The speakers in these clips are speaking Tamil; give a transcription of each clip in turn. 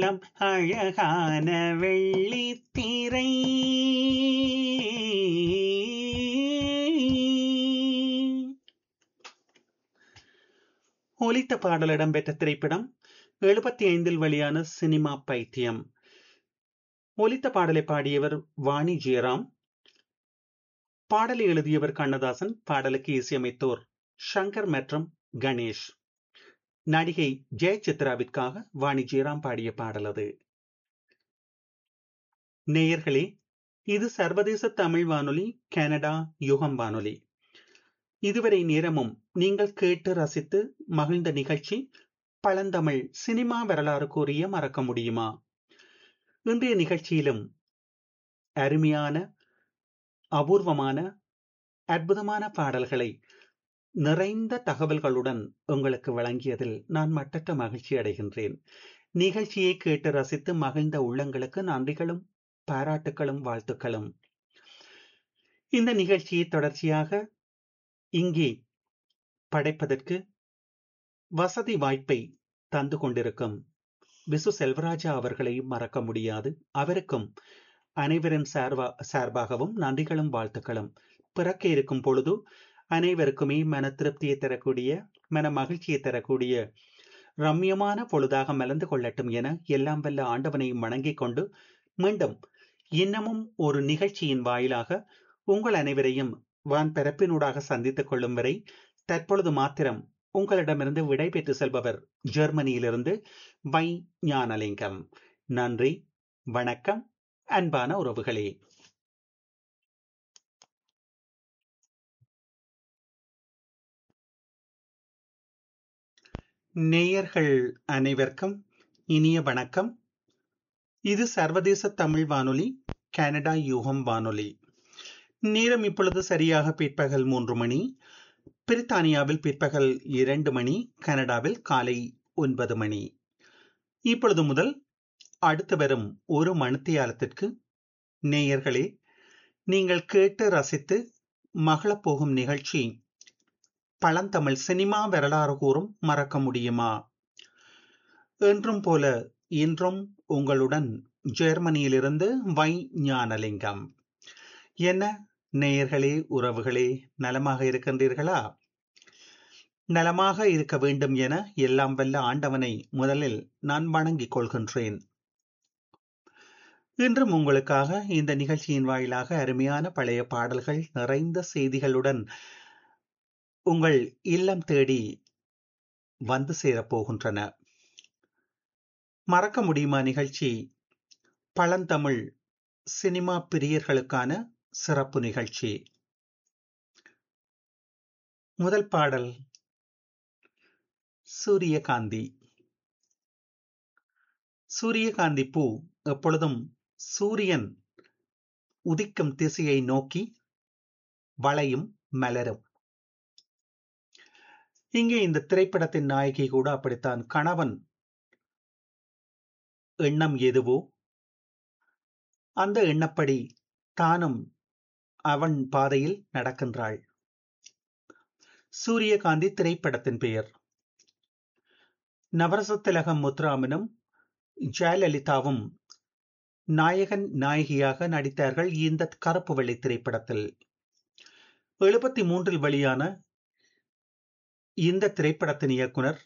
தங்கம் அழகான வெள்ளித்திரை ஒலித்த பாடல் இடம்பெற்ற திரைப்படம் எழுபத்தி ஐந்தில் வெளியான சினிமா பைத்தியம் ஒலித்த பாடலை பாடியவர் வாணி ஜெயராம் பாடலை எழுதியவர் கண்ணதாசன் பாடலுக்கு இசையமைத்தோர் ஷங்கர் மற்றும் கணேஷ் நடிகை ஜெயசித்ராவிற்காக வாணி ஜெயராம் பாடிய பாடல் அது நேயர்களே இது சர்வதேச தமிழ் வானொலி கனடா யுகம் வானொலி இதுவரை நேரமும் நீங்கள் கேட்டு ரசித்து மகிழ்ந்த நிகழ்ச்சி பழந்தமிழ் சினிமா வரலாறு கூறிய மறக்க முடியுமா இன்றைய நிகழ்ச்சியிலும் அருமையான அபூர்வமான அற்புதமான பாடல்களை நிறைந்த தகவல்களுடன் உங்களுக்கு வழங்கியதில் நான் மட்டற்ற மகிழ்ச்சி அடைகின்றேன் நிகழ்ச்சியை கேட்டு ரசித்து மகிழ்ந்த உள்ளங்களுக்கு நன்றிகளும் பாராட்டுகளும் வாழ்த்துக்களும் இந்த நிகழ்ச்சியை தொடர்ச்சியாக இங்கே படைப்பதற்கு வசதி வாய்ப்பை தந்து கொண்டிருக்கும் விசு செல்வராஜா அவர்களையும் மறக்க முடியாது அவருக்கும் அனைவரின் சார்பா சார்பாகவும் நன்றிகளும் வாழ்த்துக்களும் பிறக்க இருக்கும் பொழுது அனைவருக்குமே மன திருப்தியை தரக்கூடிய மன மகிழ்ச்சியை தரக்கூடிய ரம்யமான பொழுதாக மலர்ந்து கொள்ளட்டும் என எல்லாம் வல்ல ஆண்டவனையும் வணங்கிக் கொண்டு மீண்டும் இன்னமும் ஒரு நிகழ்ச்சியின் வாயிலாக உங்கள் அனைவரையும் வான் பரப்பினூடாக சந்தித்துக் கொள்ளும் வரை தற்பொழுது மாத்திரம் உங்களிடமிருந்து விடை பெற்று செல்பவர் ஜெர்மனியிலிருந்து வை ஞானலிங்கம் நன்றி வணக்கம் அன்பான உறவுகளே நேயர்கள் அனைவருக்கும் இனிய வணக்கம் இது சர்வதேச தமிழ் வானொலி கனடா யூகம் வானொலி நேரம் இப்பொழுது சரியாக பிற்பகல் மூன்று மணி பிரித்தானியாவில் பிற்பகல் இரண்டு மணி கனடாவில் காலை ஒன்பது மணி இப்பொழுது முதல் அடுத்து வரும் ஒரு மணித்தியாலத்திற்கு நேயர்களே நீங்கள் கேட்டு ரசித்து மகளப் போகும் நிகழ்ச்சி பழந்தமிழ் சினிமா வரலாறு கூறும் மறக்க முடியுமா என்றும் போல இன்றும் உங்களுடன் ஜெர்மனியிலிருந்து வை ஞானலிங்கம் என்ன நேயர்களே உறவுகளே நலமாக இருக்கின்றீர்களா நலமாக இருக்க வேண்டும் என எல்லாம் வல்ல ஆண்டவனை முதலில் நான் வணங்கிக் கொள்கின்றேன் இன்றும் உங்களுக்காக இந்த நிகழ்ச்சியின் வாயிலாக அருமையான பழைய பாடல்கள் நிறைந்த செய்திகளுடன் உங்கள் இல்லம் தேடி வந்து சேரப்போகின்றன மறக்க முடியுமா நிகழ்ச்சி பழந்தமிழ் சினிமா பிரியர்களுக்கான சிறப்பு நிகழ்ச்சி முதல் பாடல் சூரியகாந்தி சூரியகாந்தி பூ எப்பொழுதும் சூரியன் உதிக்கும் திசையை நோக்கி வளையும் மலரும் இங்கே இந்த திரைப்படத்தின் நாயகி கூட அப்படித்தான் கணவன் எண்ணம் எதுவோ அந்த எண்ணப்படி தானும் அவன் பாதையில் நடக்கின்றாள் சூரியகாந்தி திரைப்படத்தின் பெயர் நவரசத்திலகம் முத்துராமனும் ஜெயலலிதாவும் நாயகன் நாயகியாக நடித்தார்கள் இந்த கருப்பு வெள்ளை திரைப்படத்தில் எழுபத்தி மூன்றில் வெளியான இந்த திரைப்படத்தின் இயக்குனர்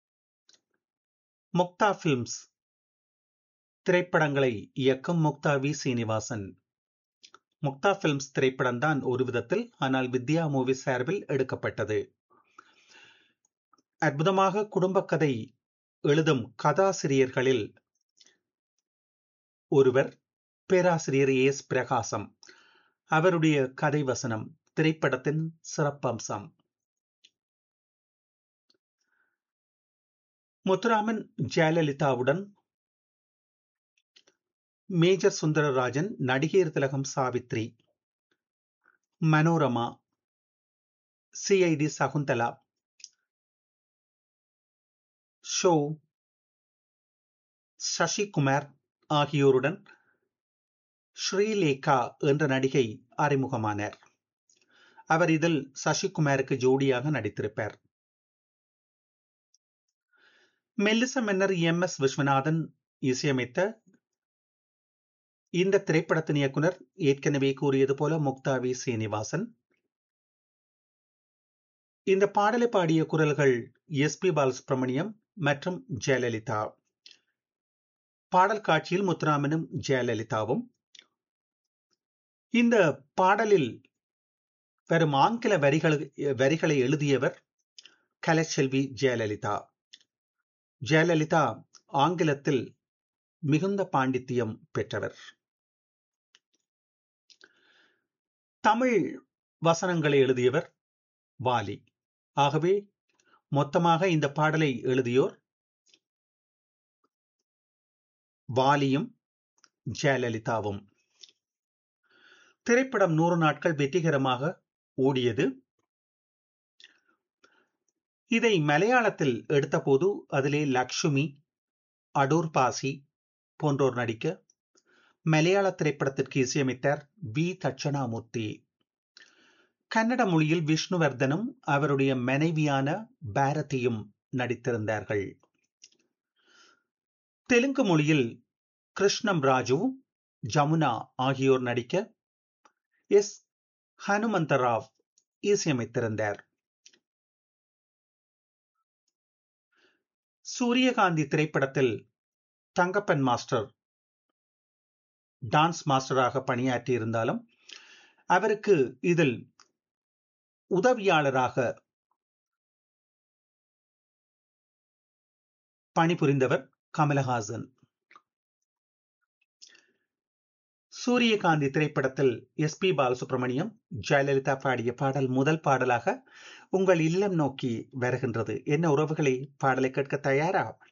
முக்தா பிலிம்ஸ் திரைப்படங்களை இயக்கும் முக்தா வி சீனிவாசன் முக்தா பிலிம்ஸ் திரைப்படம் தான் ஒரு விதத்தில் ஆனால் வித்யா மூவி சார்பில் எடுக்கப்பட்டது அற்புதமாக குடும்ப கதை எழுதும் கதாசிரியர்களில் ஒருவர் பேராசிரியர் எஸ் பிரகாசம் அவருடைய கதை வசனம் திரைப்படத்தின் சிறப்பம்சம் முத்துராமன் ஜெயலலிதாவுடன் மேஜர் சுந்தரராஜன் நடிகர் திலகம் சாவித்ரி மனோரமா சிஐடி சகுந்தலா ஷோ சசிகுமார் ஆகியோருடன் ஸ்ரீலேகா என்ற நடிகை அறிமுகமானார் அவர் இதில் சசிகுமாருக்கு ஜோடியாக நடித்திருப்பார் மெல்லிச மன்னர் எம் எஸ் விஸ்வநாதன் இசையமைத்த இந்த திரைப்படத்தின் இயக்குனர் ஏற்கனவே கூறியது போல முக்தாவி சீனிவாசன் இந்த பாடலை பாடிய குரல்கள் எஸ் பி பாலசுப்ரமணியம் மற்றும் ஜெயலலிதா பாடல் காட்சியில் முத்துராமனும் ஜெயலலிதாவும் இந்த பாடலில் வரும் ஆங்கில வரிகள் வரிகளை எழுதியவர் கலைச்செல்வி ஜெயலலிதா ஜெயலலிதா ஆங்கிலத்தில் மிகுந்த பாண்டித்தியம் பெற்றவர் தமிழ் வசனங்களை எழுதியவர் வாலி ஆகவே மொத்தமாக இந்த பாடலை எழுதியோர் வாலியும் ஜெயலலிதாவும் திரைப்படம் நூறு நாட்கள் வெற்றிகரமாக ஓடியது இதை மலையாளத்தில் எடுத்தபோது அதிலே லக்ஷ்மி அடூர் பாசி போன்றோர் நடிக்க மலையாள திரைப்படத்திற்கு இசையமைத்தார் வி தட்சணாமூர்த்தி கன்னட மொழியில் விஷ்ணுவர்தனும் அவருடைய மனைவியான பாரதியும் நடித்திருந்தார்கள் தெலுங்கு மொழியில் கிருஷ்ணம் ராஜு ஜமுனா ஆகியோர் நடிக்க எஸ் ஹனுமந்தராவ் இசையமைத்திருந்தார் சூரியகாந்தி திரைப்படத்தில் தங்கப்பன் மாஸ்டர் டான்ஸ் மாஸ்டராக பணியாற்றி இருந்தாலும் அவருக்கு இதில் உதவியாளராக பணிபுரிந்தவர் கமலஹாசன் சூரியகாந்தி திரைப்படத்தில் எஸ் பி பாலசுப்ரமணியம் ஜெயலலிதா பாடிய பாடல் முதல் பாடலாக உங்கள் இல்லம் நோக்கி வருகின்றது என்ன உறவுகளை பாடலை கேட்க தயாரா